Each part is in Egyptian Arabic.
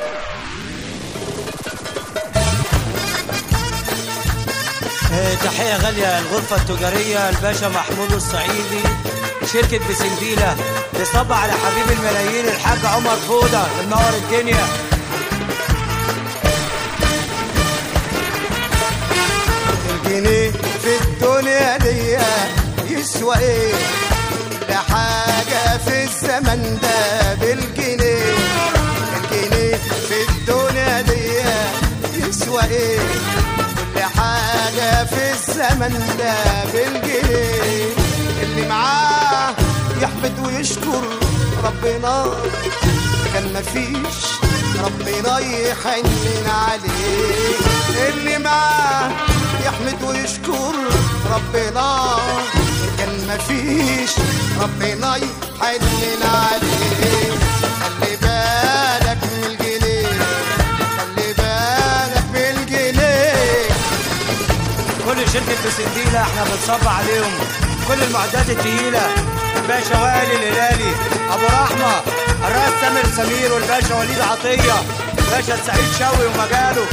آه، تحية غالية الغرفة التجارية الباشا محمود الصعيدي شركة بسنديلة بيصب على حبيب الملايين الحاج عمر فودة منور الدنيا الجنيه في الدنيا دي يسوى ايه ده حاجة في الزمن ده بالجنيه الجنيه في الدنيا دي يسوى ايه كل حاجة في الزمن ده بالجنيه اللي معاه يحمد ويشكر ربنا كان مفيش ربنا يحنن عليه اللي معاه يحمد ويشكر ربنا كان مفيش ربنا يحنن عليه خلي بالك من الجنيه خلي بالك من الجنيه كل شركة بسنديلة احنا بنصب عليهم كل المعدات التقيلة الباشا وائل الهلالي ابو رحمة الرئيس سامر سمير والباشا وليد عطية الباشا سعيد شوقي ومجاله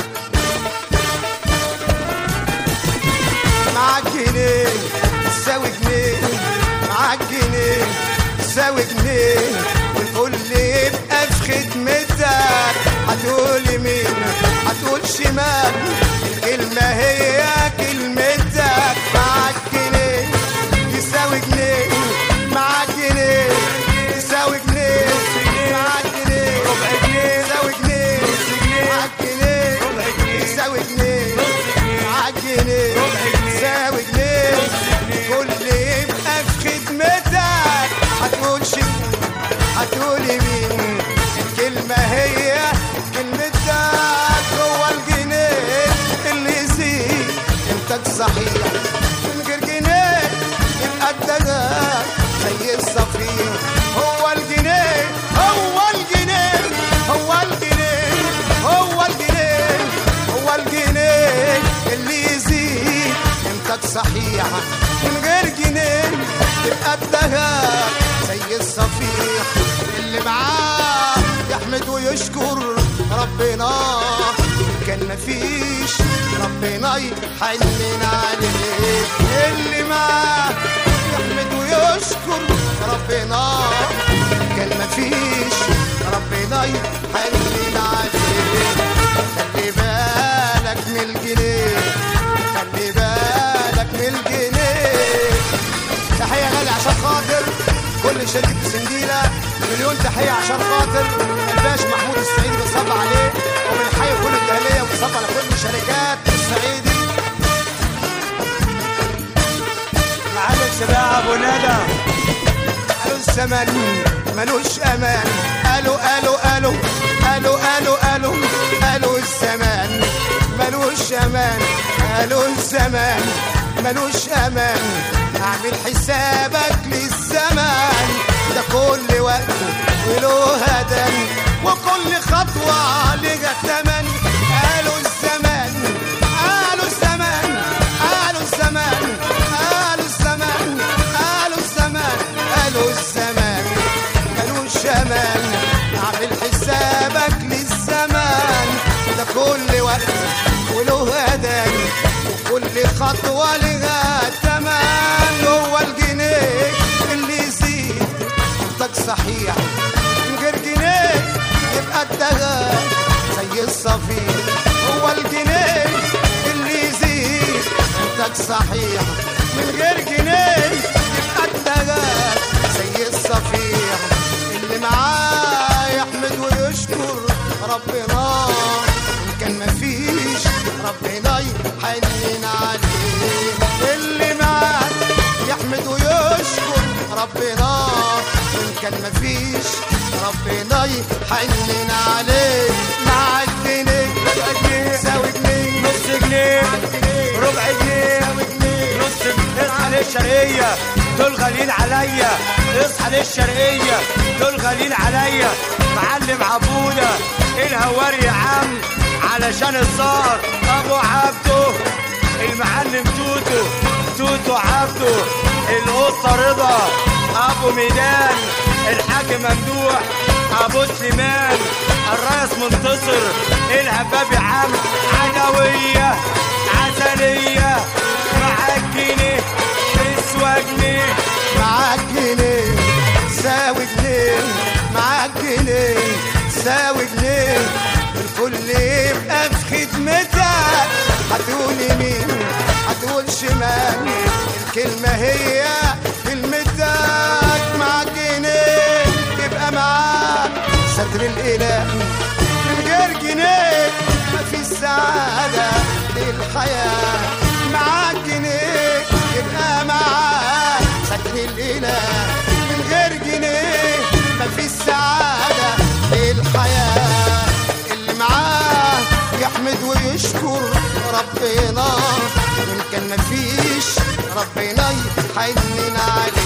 معاك جنيه تساوي جنيه معاك جنيه تساوي جنيه والكل يبقى في خدمتك هتقول يمين هتقول شمال الكلمة هي كلمتك معاك جنيه تساوي جنيه معاك جنيه تساوي جنيه معاك جنيه ربع جنيه تساوي جنيه معاك جنيه ربع جنيه تساوي جنيه معاك جنيه تساوي جنيه كل يبقى في خدمتك هتقول شيء هتقول يمين الكلمة هي كلمتك هو الجنيه اللي يزيد انتك صحيح من غير جنيه يبقى الدجال زي الصفير هو الجنيه هو الجنيه هو الجنيه هو الجنيه هو الجنيه اللي يزيد انتك صحيح من غير جنيه يبقى الدهب زي الصفيح اللي معاه يحمد ويشكر ربنا كان مفيش ربنا يحنن عليه اللي معاه يحمد ويشكر ربنا كان مفيش ربنا يحنن عليه خلي بالك من الجنيه خلي بالك من الجنيه تحية غالية عشان خاطر كل شركة سنديلة مليون تحية عشان خاطر الباش محمود السعيدي بنصب عليه وبنحيي كل الجالية وبنصب على كل شركات السعيدي معلم سباع ابو ندى قالوا الزمن ملوش امان قالوا قالوا قالوا قالوا قالوا قالوا قالوا الزمان ملوش امان قالوا الزمان ملوش امان اعمل حسابك للزمان ده كل وقت وله هدن وكل خطوة لها ثمن قالوا الزمان قالوا الزمان قالوا الزمان قالوا الزمان قالوا الزمان قالوا الزمان ملوش امان اعمل حسابك للزمان ده كل وقت وله اذان وكل خطوه لها تمام هو الجنيه اللي يزيد انتك صحيح من غير جنيه يبقى الدهب زي الصفير هو الجنيه اللي يزيد انتك صحيح من غير جنيه يبقى الدهب زي الصفيح اللي معاه يحمد ويشكر ربنا ان كان مفيش ربنا يحنن عليه اللي معاه يحمد ويشكر ربنا ان كان مفيش ربنا يحنن عليه مع الجنيه ساوي جنيه نص جنيه جنيه ربع جنيه ساوي جنيه نص جنيه اصحى للشرقية دول غاليين عليا اصحى للشرقية دول غاليين عليا معلم عبودة الهواري يا عم علشان الصار ابو عبده المعلم توتو توتو عبده القطة رضا ابو ميدان الحاج ممدوح ابو سليمان الرئيس منتصر الهباب يا عم عدوية عسلية معاك جنيه تسوى جنيه معاك جنيه ساوي جنيه معاك جنيه ساوي جنيه الكل يبقى في خدمتك هتقول يمين هتقول شمال الكلمة هي كلمتك معاك جنيه يبقى معاك ستر الإله من غير جنيه مفيش سعادة للحياة معاك جنيه يبقى معاك ستر الإله من غير جنيه مفيش سعادة للحياة اللي معاه يحمد ويشكر ربنا وإن كان مفيش ربنا يحنن عليه